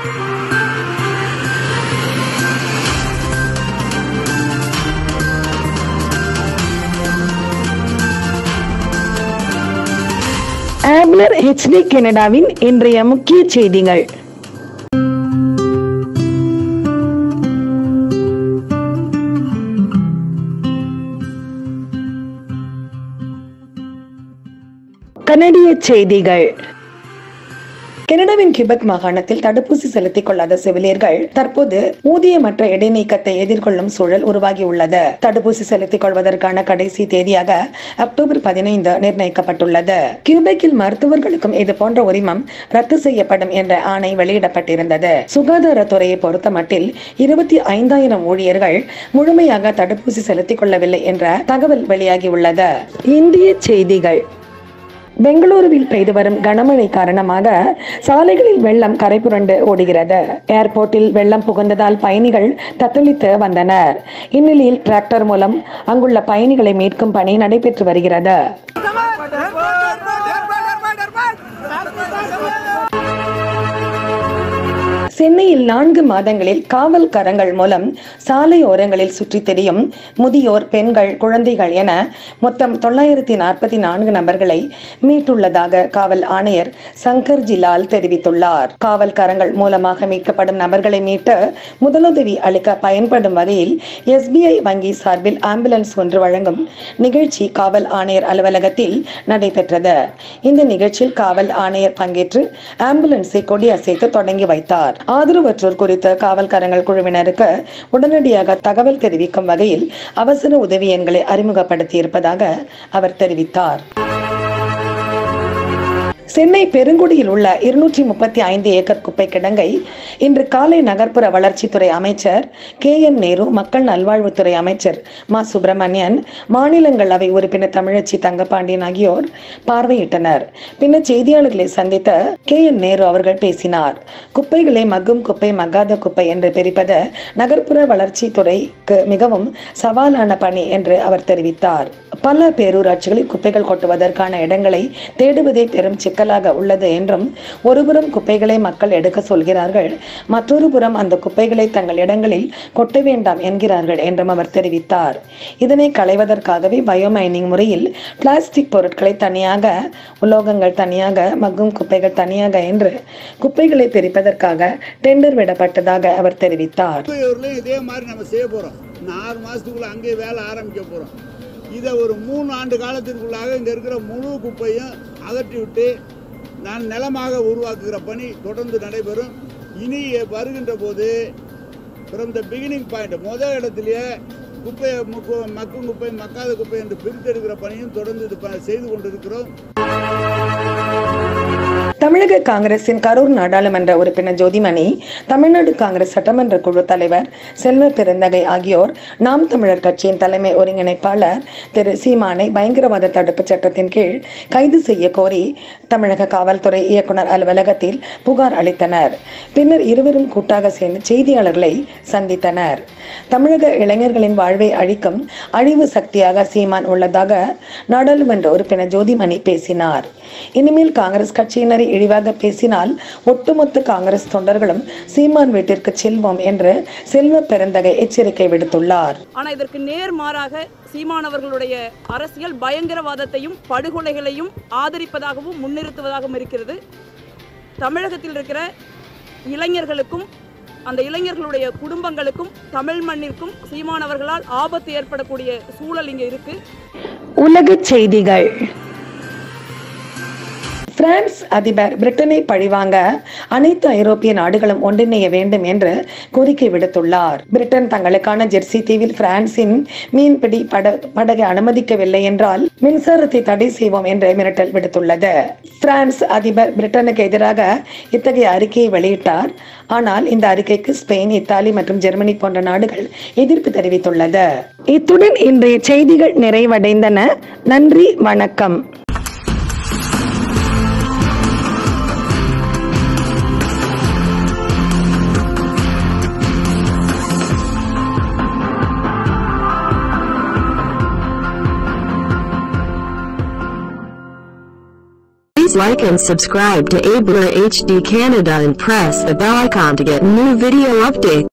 ஆப்னர் HD கனடாவின் இன்றைய முக்கிய செய்திகள் கனடிய செய்திகள் கனடாவின் கிபெக் மாகாணத்தில் தடுப்பூசி செலுத்திக் கொள்ளாத செவிலியர்கள் தற்போது ஊதியமற்ற இடைநீக்கத்தை எதிர்கொள்ளும் சூழல் உருவாகியுள்ளது தடுப்பூசி செலுத்திக் கொள்வதற்கான கடைசி தேதியாக அக்டோபர் பதினைந்து நிர்ணயிக்கப்பட்டுள்ளது கியூபெக்கில் மருத்துவர்களுக்கும் இது போன்ற உரிமம் ரத்து செய்யப்படும் என்ற ஆணை வெளியிடப்பட்டிருந்தது சுகாதாரத்துறையை பொறுத்தமட்டில் இருபத்தி ஐந்தாயிரம் ஊழியர்கள் முழுமையாக தடுப்பூசி செலுத்திக் கொள்ளவில்லை என்ற தகவல் வெளியாகியுள்ளது இந்திய செய்திகள் பெங்களூருவில் பெய்து வரும் கனமழை காரணமாக சாலைகளில் வெள்ளம் கரை புரண்டு ஓடுகிறது ஏர்போர்ட்டில் வெள்ளம் புகுந்ததால் பயணிகள் தத்தளித்து வந்தனர் இந்நிலையில் டிராக்டர் மூலம் அங்குள்ள பயணிகளை மீட்கும் பணி நடைபெற்று வருகிறது சென்னையில் நான்கு மாதங்களில் காவல் கரங்கள் மூலம் சாலை ஓரங்களில் சுற்றித் திரியும் முதியோர் பெண்கள் குழந்தைகள் என மொத்தம் தொள்ளாயிரத்தி நாற்பத்தி நான்கு நபர்களை மீட்டுள்ளதாக காவல் ஆணையர் சங்கர் ஜிலால் தெரிவித்துள்ளார் காவல் கரங்கள் மூலமாக மீட்கப்படும் நபர்களை மீட்டு முதலுதவி அளிக்க பயன்படும் வகையில் எஸ்பிஐ வங்கி சார்பில் ஆம்புலன்ஸ் ஒன்று வழங்கும் நிகழ்ச்சி காவல் ஆணையர் அலுவலகத்தில் நடைபெற்றது இந்த நிகழ்ச்சியில் காவல் ஆணையர் பங்கேற்று ஆம்புலன்ஸை கொடியசைத்து தொடங்கி வைத்தார் ஆதரவற்றோர் குறித்து காவல்காரங்கள் குழுவினருக்கு உடனடியாக தகவல் தெரிவிக்கும் வகையில் அவசர உதவி எண்களை அறிமுகப்படுத்தியிருப்பதாக அவர் தெரிவித்தார் சென்னை பெருங்குடியில் உள்ள இருநூற்றி முப்பத்தி ஐந்து ஏக்கர் குப்பை கிடங்கை இன்று காலை நகர்ப்புற வளர்ச்சித்துறை அமைச்சர் கே என் நேரு மக்கள் நல்வாழ்வுத்துறை அமைச்சர் மா சுப்பிரமணியன் மாநிலங்களவை உறுப்பினர் தமிழச்சி தங்கபாண்டியன் ஆகியோர் பார்வையிட்டனர் பின்னர் செய்தியாளர்களை சந்தித்த கே என் நேரு அவர்கள் பேசினார் குப்பைகளை மக்கும் குப்பை மக்காத குப்பை என்று பிரிப்பது நகர்ப்புற வளர்ச்சித்துறைக்கு மிகவும் சவாலான பணி என்று அவர் தெரிவித்தார் பல பேரூராட்சிகளில் குப்பைகள் கொட்டுவதற்கான இடங்களை தேடுவதே பெரும் சிக்கலாக உள்ளது என்றும் ஒருபுறம் குப்பைகளை மக்கள் எடுக்க சொல்கிறார்கள் மற்றொரு புறம் அந்த குப்பைகளை தங்கள் இடங்களில் கொட்ட வேண்டாம் என்கிறார்கள் என்றும் அவர் தெரிவித்தார் இதனை களைவதற்காகவே பயோமைனிங் முறையில் பிளாஸ்டிக் பொருட்களை தனியாக உலோகங்கள் தனியாக மக்கும் குப்பைகள் தனியாக என்று குப்பைகளை பிரிப்பதற்காக டெண்டர் விடப்பட்டதாக அவர் தெரிவித்தார் திருவையூர்லையும் இதே மாதிரி நம்ம செய்ய போகிறோம் இன்னும் ஆறு மாதத்துக்குள்ளே அங்கேயே வேலை ஆரம்பிக்க போகிறோம் இதை ஒரு மூணு ஆண்டு காலத்திற்குள்ளாக இங்கே இருக்கிற முழு குப்பையும் அகற்றி விட்டு நான் நிலமாக உருவாக்குகிற பணி தொடர்ந்து நடைபெறும் இனி வருகின்ற போது ஃப்ரம் த பிகினிங் பாயிண்ட் முதல் இடத்துலயே குப்பையை முக்கு- மக்கும் குப்பை மக்காத குப்பை என்று பிரித்தெடுக்கிற பணியும் தொடர்ந்து இது ப- செய்து கொண்டிருக்கிறோம் தமிழக காங்கிரசின் கரூர் நாடாளுமன்ற உறுப்பினர் ஜோதிமணி தமிழ்நாடு காங்கிரஸ் சட்டமன்ற குழு தலைவர் செல்வ பெருந்தகை ஆகியோர் நாம் தமிழர் கட்சியின் தலைமை ஒருங்கிணைப்பாளர் திரு சீமானை பயங்கரவாத தடுப்பு சட்டத்தின் கீழ் கைது செய்ய கோரி தமிழக காவல்துறை இயக்குனர் அலுவலகத்தில் புகார் அளித்தனர் பின்னர் இருவரும் கூட்டாக சேர்ந்து செய்தியாளர்களை சந்தித்தனர் தமிழக இளைஞர்களின் வாழ்வை அழிக்கும் அழிவு சக்தியாக சீமான் உள்ளதாக நாடாளுமன்ற உறுப்பினர் ஜோதிமணி பேசினார் இனிமேல் காங்கிரஸ் கட்சியினரை இழிவாக பேசினால் ஒட்டுமொத்த காங்கிரஸ் தொண்டர்களும் சீமான் வீட்டிற்கு செல்வோம் என்று செல்வ பெருந்தகை எச்சரிக்கை விடுத்துள்ளார் ஆனா இதற்கு நேர்மாறாக சீமானவர்களுடைய அரசியல் பயங்கரவாதத்தையும் படுகொலைகளையும் ஆதரிப்பதாகவும் முன்னிறுத்துவதாகவும் இருக்கிறது தமிழகத்தில் இருக்கிற இளைஞர்களுக்கும் அந்த இளைஞர்களுடைய குடும்பங்களுக்கும் தமிழ் மண்ணிற்கும் சீமானவர்களால் ஆபத்து ஏற்படக்கூடிய சூழல் இங்கே இருக்கு உலகச் செய்திகள் பிரான்ஸ் அதிபர் பிரிட்டனை பழிவாங்க அனைத்து ஐரோப்பிய நாடுகளும் ஒன்றிணைய வேண்டும் என்று கோரிக்கை விடுத்துள்ளார் பிரிட்டன் தங்களுக்கான ஜெர்சி தீவில் பிரான்சின் மீன்பிடி பட படகை அனுமதிக்கவில்லை என்றால் மின்சாரத்தை தடை செய்வோம் என்று மிரட்டல் விடுத்துள்ளது பிரான்ஸ் அதிபர் பிரிட்டனுக்கு எதிராக இத்தகைய அறிக்கையை வெளியிட்டார் ஆனால் இந்த அறிக்கைக்கு ஸ்பெயின் இத்தாலி மற்றும் ஜெர்மனி போன்ற நாடுகள் எதிர்ப்பு தெரிவித்துள்ளது இத்துடன் இன்றைய செய்திகள் நிறைவடைந்தன நன்றி வணக்கம் Please like and subscribe to Abler HD Canada and press the bell icon to get new video update.